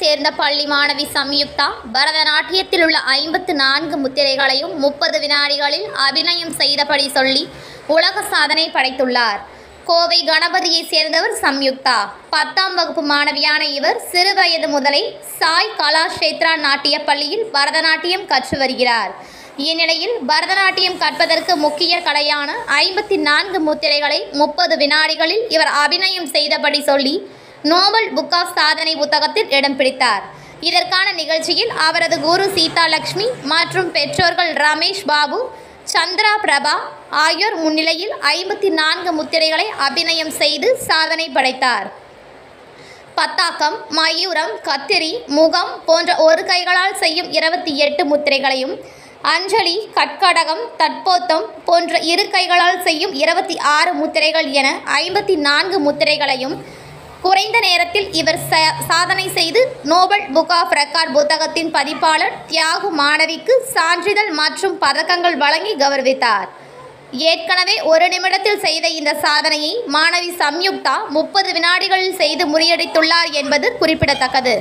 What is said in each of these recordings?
சேர்ந்த பள்ளி மாணவி சம்யுக்தா பரதநாட்டியத்தில் உள்ள ஐம்பத்து நான்கு முத்திரைகளையும் முப்பது வினாடிகளில் அபிநயம் செய்தபடி சொல்லி உலக சாதனை படைத்துள்ளார் கோவை கணபதியை சேர்ந்தவர் சம்யுக்தா பத்தாம் வகுப்பு மாணவியான இவர் சிறுவயது முதலே சாய் கலாஷேத்ரா நாட்டிய பள்ளியில் பரதநாட்டியம் கற்று வருகிறார் இந்நிலையில் பரதநாட்டியம் கற்பதற்கு முக்கிய கலையான ஐம்பத்தி நான்கு முத்திரைகளை முப்பது வினாடிகளில் இவர் அபிநயம் செய்தபடி சொல்லி நோபல் புக் ஆஃப் சாதனை புத்தகத்தில் இடம் பிடித்தார் இதற்கான நிகழ்ச்சியில் அவரது குரு சீதா லக்ஷ்மி மற்றும் பெற்றோர்கள் ரமேஷ் பாபு சந்திரா பிரபா ஆகியோர் முன்னிலையில் ஐம்பத்தி நான்கு முத்திரைகளை அபிநயம் செய்து சாதனை படைத்தார் பத்தாக்கம் மயூரம் கத்திரி முகம் போன்ற ஒரு கைகளால் செய்யும் இருபத்தி எட்டு முத்திரைகளையும் அஞ்சலி கட்கடகம் தட்போத்தம் போன்ற இரு கைகளால் செய்யும் இருபத்தி ஆறு முத்திரைகள் என ஐம்பத்தி நான்கு முத்திரைகளையும் குறைந்த நேரத்தில் இவர் ச- சாதனை செய்து நோபல் புக் ஆஃப் ரெக்கார்ட் புத்தகத்தின் பதிப்பாளர் தியாகு மாணவிக்கு சான்றிதழ் மற்றும் பதக்கங்கள் வழங்கி கௌரவித்தார் ஏற்கனவே ஒரு நிமிடத்தில் செய்த இந்த சாதனையை மாணவி சம்யுக்தா முப்பது வினாடிகளில் செய்து முறியடித்துள்ளார் என்பது குறிப்பிடத்தக்கது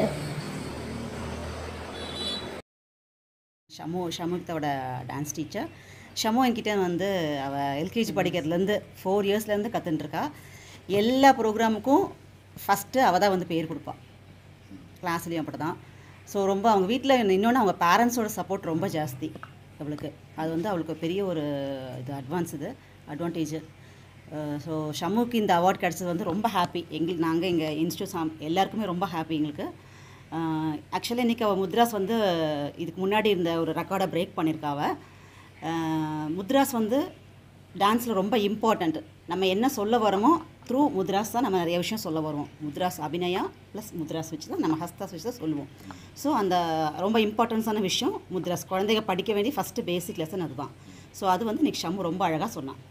ஷமு ஷமுக்தாவோட டான்ஸ் டீச்சர் ஷமு என்கிட்ட வந்து அவள் எல்கேஜி படிக்கிறதுலேருந்து ஃபோர் இயர்ஸ்லேருந்து கற்றுட்டுருக்கா எல்லா ப்ரோக்ராமுக்கும் ஃபஸ்ட்டு அவள் தான் வந்து பேர் கொடுப்பா கிளாஸ்லேயும் அப்படி தான் ஸோ ரொம்ப அவங்க வீட்டில் இன்னொன்று அவங்க பேரண்ட்ஸோட சப்போர்ட் ரொம்ப ஜாஸ்தி அவளுக்கு அது வந்து அவளுக்கு ஒரு பெரிய ஒரு இது அட்வான்ஸ் இது அட்வான்டேஜ் ஸோ ஷமுக்கு இந்த அவார்ட் கிடச்சது வந்து ரொம்ப ஹாப்பி எங்களுக்கு நாங்கள் எங்கள் இன்ஸ்டியூட் சாம் எல்லாருக்குமே ரொம்ப ஹாப்பி எங்களுக்கு ஆக்சுவலி இன்றைக்கி அவள் முத்ராஸ் வந்து இதுக்கு முன்னாடி இருந்த ஒரு ரெக்கார்டை பிரேக் பண்ணியிருக்கா அவ அஹ், முத்ராஸ் வந்து டான்ஸில் ரொம்ப இம்பார்ட்டண்ட் நம்ம என்ன சொல்ல வரோமோ த்ரூ முத்ராஸ் தான் நம்ம நிறைய விஷயம் சொல்ல வருவோம் முத்ராஸ் அபிநயா ப்ளஸ் முத்ராஸ் வச்சு தான் நம்ம ஹஸ்தாஸ் வச்சு தான் சொல்லுவோம் ஸோ அந்த ரொம்ப இம்பார்ட்டன்ஸான விஷயம் முத்ராஸ் குழந்தைங்க படிக்க வேண்டிய ஃபஸ்ட்டு பேசிக் லெசன் அதுதான் ஸோ அது வந்து இன்னைக்கு ஷம்மு ரொம்ப அழகாக சொன்னான்